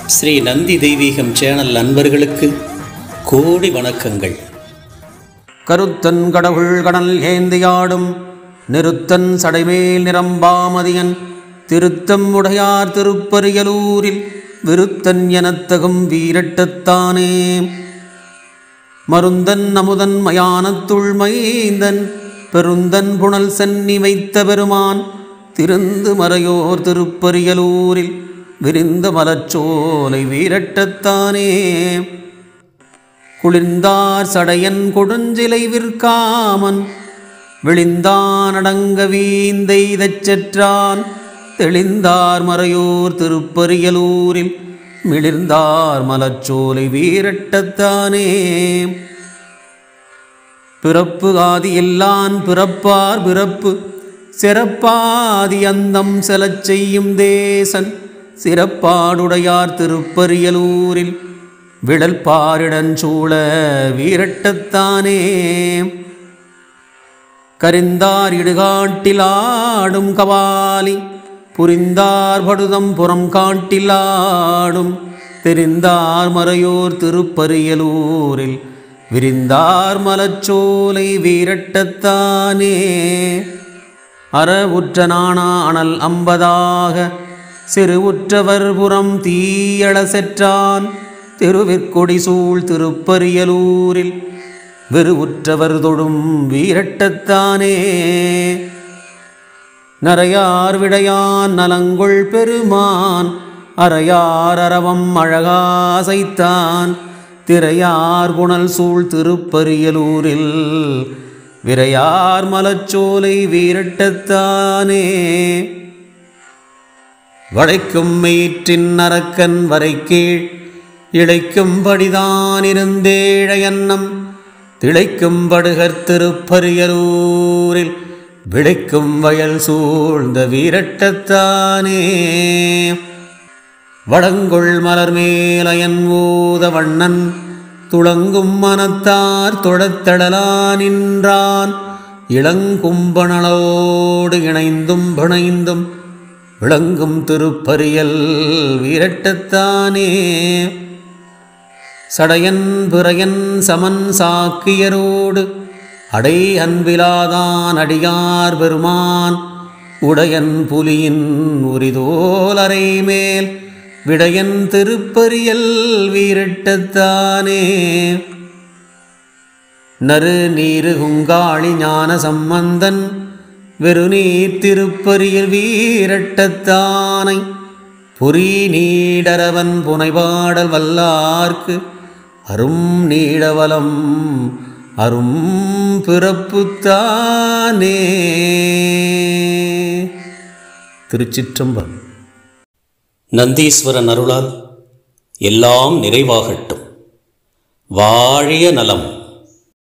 ஸ்ரீ நந்தி தெய்வீகம் சேனல் நண்பர்களுக்கு கோடி வணக்கங்கள் கருத்தன் கடவுள் கடல் ஏந்தியாடும் நிறுத்தன் சடைமேல் நிரம்பாமதியன் திருத்தம் உடையார் திருப்பரியலூரில் விருத்தன் எனத்தகும் வீரட்டத்தானே மருந்தன் அமுதன் மயானத்துள் மைந்தன் பெருந்தன் புனல் சென்னி வைத்த பெருமான் திருந்து மறையோர் திருப்பரியலூரில் விரிந்த மலச்சோலை வீரட்டத்தானே குளிர்ந்தார் சடையன் கொடுஞ்சிலை விற்காமன் விழிந்தான் அடங்க வீந்தைதச் செற்றான் தெளிந்தார் மறையோர் திருப்பரியலூரில் மிளிர்ந்தார் மலச்சோலை வீரட்டத்தானே பிறப்பு ஆதி எல்லான் பிறப்பார் பிறப்பு சிறப்பாதி அந்தம் செலச் செய்யும் தேசன் சிறப்பாடுடையார் திருப்பரியலூரில் விடல் பாரிடஞ்சூழ வீரட்டத்தானே கரிந்தார் இடுகாட்டில் ஆடும் கவாலி புரிந்தார் படுதம் புறம் காட்டில் ஆடும் தெரிந்தார் மறையோர் திருப்பரியலூரில் விரிந்தார் மலச்சோலை வீரட்டத்தானே அற உற்ற நாணா அனல் அம்பதாக சிறு உற்றவர் புறம் தீயள செற்றான் திருவிற்கொடி சூழ் திருப்பரியலூரில் வெறு உற்றவர் தொடும் வீரட்டத்தானே நரையார் விடையான் நலங்கொள் பெருமான் அறையார் அரவம் அழகாசைத்தான் திரையார் புனல் சூழ் திருப்பரியலூரில் விரையார் மலச்சோலை வீரட்டத்தானே வளைக்கும் மெயிற்றின் அரக்கன் வரைக்கீழ் இழைக்கும்படிதான் இருந்தேழையன்னம் திளைக்கும் படுகர் திருப்பரியலூரில் விளைக்கும் வயல் சூழ்ந்த வீரட்டத்தானே வடங்கொள் மலர் மேலயன் ஊத வண்ணன் துளங்கும் மனத்தார் தொழத்தடலா நின்றான் இளங்கும்பனளோடு இணைந்தும் பிணைந்தும் விளங்கும் திருப்பரியல் வீரட்டத்தானே சடையன் பிறையன் சமன் சாக்கியரோடு அடை அன்பிலாதான் அடியார் பெருமான் உடையன் புலியின் உரிதோலரை மேல் விடையன் திருப்பரியல் வீரட்டத்தானே நறு நீரு குங்காளி ஞான சம்பந்தன் வெறுநீர் திருப்பரியல் வீரட்டத்தானை புரி நீடரவன் புனைபாடல் வல்லார்க்கு அரும் நீடவலம் அரும் பிறப்புத்தானே திருச்சிற்றம்பலம் நந்தீஸ்வரன் அருளால் எல்லாம் நிறைவாகட்டும் வாழிய நலம்